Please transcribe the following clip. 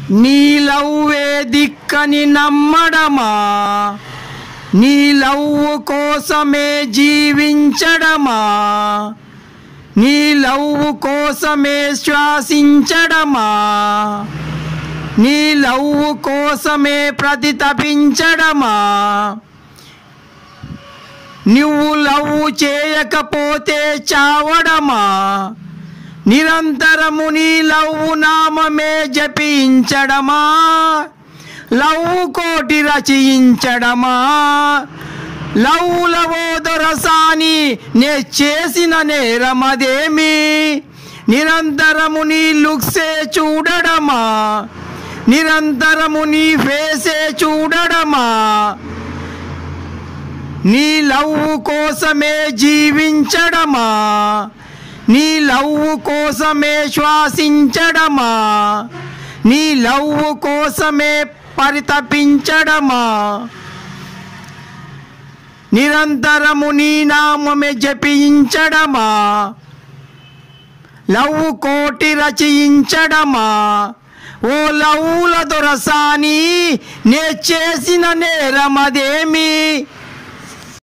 నీ లవ్వే దిక్కని నమ్మడమా నీ లవ్వు కోసమే జీవించడమా నీ లవ్వు కోసమే శ్వాసించడమా నీ లవ్వు కోసమే ప్రతితపించడమా నువ్వు లవ్వు చేయకపోతే చావడమా నిరంతరము నీ లవ్వు నామమే జపించడమా లవ్వు కోటి రచయించడమా లవ్వులవో దొరసాని నే చేసిన నేరమదేమి నిరంతరము నీ లుక్సే చూడడమా నిరంతరము నీ ఫేసే చూడడమా నీ లవ్వు కోసమే జీవించడమా నీ లవ్వు కోసమే శ్వాసించడమా నీ లవ్వు కోసమే పరితపించడమా నిరంతరము నీ నామమే జపించడమా లవ్వు కోటి రచయించడమా ఓ లవ్వుల దొరసాని నే చేసిన నేరమదేమి